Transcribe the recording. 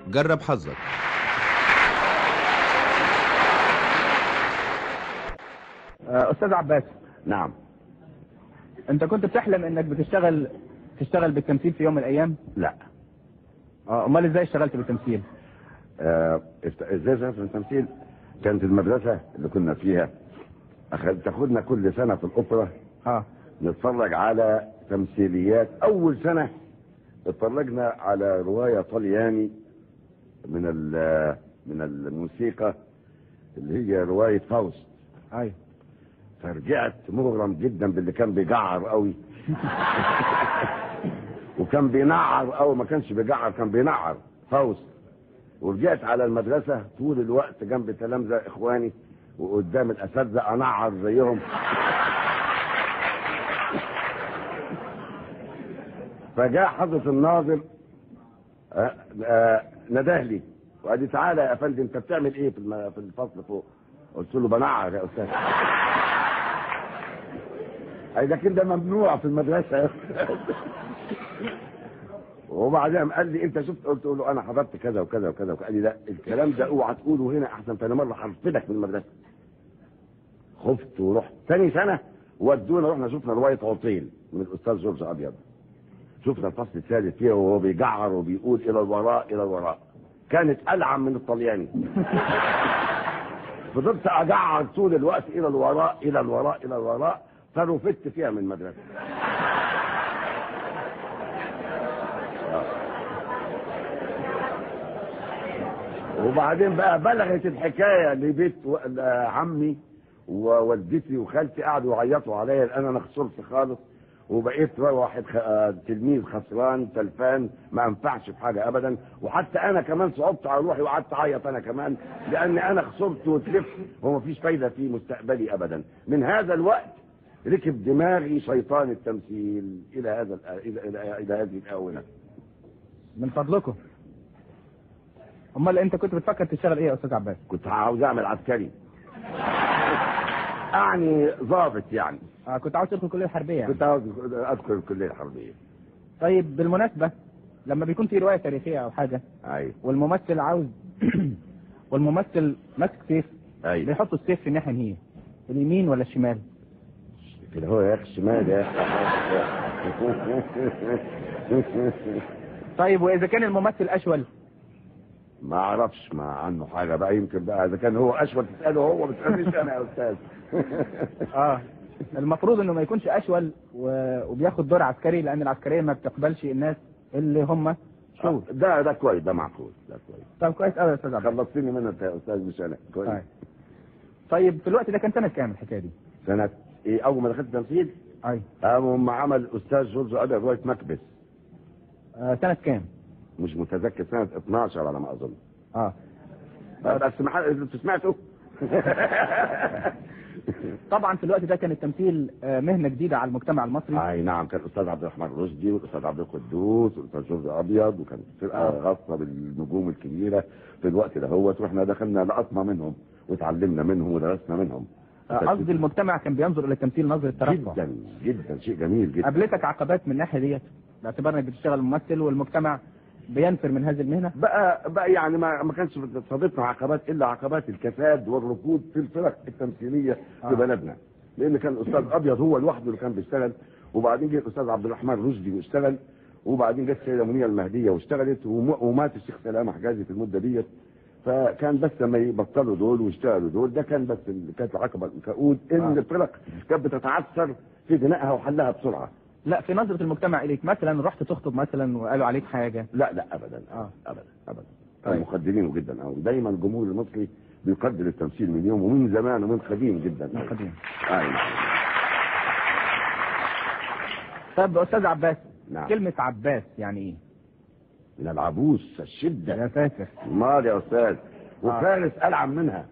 جرب حظك آه، استاذ عباس نعم انت كنت بتحلم انك بتشتغل تشتغل بالتمثيل في يوم من الايام لا اه امال ازاي اشتغلت بالتمثيل آه، است- ازاي شايف التمثيل كانت المدرسة اللي كنا فيها أخذ تاخدنا كل سنة في الأوبرا اه نتفرج على تمثيليات أول سنة اتفرجنا على رواية طلياني من ال- من الموسيقى اللي هي رواية فاوست ايوه فرجعت مغرم جدا باللي كان بيجعر قوي وكان بينعر قوي ما كانش بيجعر كان بينعر فاوست ورجعت على المدرسة طول الوقت جنب تلامذة إخواني وقدام الأساتذة أنعر زيهم فجاء حضرة الناظر آه، آه، نداه لي وقال لي تعالى يا فندم انت بتعمل ايه في الم- في الفصل فوق قلت له بنعر يا استاذ قال لكن ده ممنوع في المدرسه يا أستاذ. وبعدين قال لي انت شفت قلت له انا حضرت كذا وكذا وكذا قال لي لا الكلام ده اوعى تقوله هنا احسن فانا مره هرفدك من المدرسه خفت ورحت ثاني سنه ودونا رحنا شفنا روايه عطيل من الاستاذ جورج ابيض شفنا الفصل الثالث فيها وهو بيجعر وبيقول الى الوراء الى الوراء كانت العن من الطلياني فضلت اجعر طول الوقت الى الوراء الى الوراء الى الوراء فرفدت فيها من المدرسه وبعدين بقى بلغت الحكايه لبيت و- عمي ووالدتي وخالتي قعدوا يعيطوا عليا لان انا خسرت خالص وبقيت واحد خ... آه، تلميذ خسران تلفان ما انفعش في حاجه ابدا وحتى انا كمان صعبت على روحي وقعدت اعيط انا كمان لان انا خسرت وتلفت وما فيش فايده في مستقبلي ابدا من هذا الوقت ركب دماغي شيطان التمثيل الى هذا الآ- الى الى, إلى هذه الاونه من فضلكم امال انت كنت بتفكر تشتغل ايه يا استاذ عباس كنت عاوز اعمل عسكري يعني ضابط يعني آه كنت عاوز تدخل الكليه الحربيه يعني. كنت عاوز ادخل الكليه الحربيه طيب بالمناسبه لما بيكون في روايه تاريخيه او حاجه ايوه والممثل عاوز والممثل ماسك سيف ايوه بيحط السيف في الناحيه اليمين اليمين ولا الشمال كده هو يا اخي الشمال يا اخي طيب واذا كان الممثل اشول ما اعرفش ما عنه حاجه بقى يمكن بقى اذا كان هو اشول تساله هو ما تسالنيش انا يا استاذ اه المفروض انه ما يكونش اشول و... وبياخد دور عسكري لان العسكريه ما بتقبلش الناس اللي هم شو ده ده كويس ده معقول ده كويس طب كويس قوي يا استاذ عبد خلصتني منها انت يا استاذ مش انا كويس طيب. طيب في الوقت ده كان سنه كام الحكايه دي؟ سنه ايه اول ما دخلت تمثيل اي قام عمل استاذ جورج ادى روايه مكبس آه سنه كام؟ مش متذكر سنه 12 على ما اظن اه بس ما حد انت سمعته طبعا في الوقت ده كان التمثيل آه مهنه جديده على المجتمع المصري اي نعم كان الاستاذ عبد الرحمن رشدي والاستاذ عبد القدوس والاستاذ جورج ابيض وكانت فرقه آه. خاصه بالنجوم الكبيره في الوقت ده هو واحنا دخلنا لقطنا منهم وتعلمنا منهم ودرسنا منهم آه، قصدي المجتمع كان بينظر الى التمثيل نظره ترفع جدا جدا شيء جميل جدا قابلتك عقبات من الناحيه ديت باعتبار انك بتشتغل ممثل والمجتمع بينفر من هذه المهنه بقى بقى يعني ما ما كانش صادفنا عقبات الا عقبات الكساد والركود في الفرق التمثيليه في آه. بلدنا لان كان الاستاذ ابيض هو لوحده اللي كان بيشتغل وبعدين جه الاستاذ عبد الرحمن رشدي واشتغل وبعدين جت السيده منيره المهديه واشتغلت وم- ومات الشيخ سلامه حجازي في المده ديت فكان بس لما يبطلوا دول ويشتغلوا دول ده كان بس اللي كانت العقبه الكؤود ان آه. الفرق كانت بتتعثر في بنائها وحلها بسرعه لا في نظره المجتمع اليك مثلا رحت تخطب مثلا وقالوا عليك حاجه لا لا ابدا آه. ابدا ابدا طيب. كانوا مقدرينه جدا قوي دايما الجمهور المصري بيقدر التمثيل من يوم ومن زمان ومن قديم جدا من قديم أيوة. طب استاذ عباس نعم كلمه عباس يعني ايه؟ من العبوس الشده يا ساتر مال يا استاذ وفارس العب منها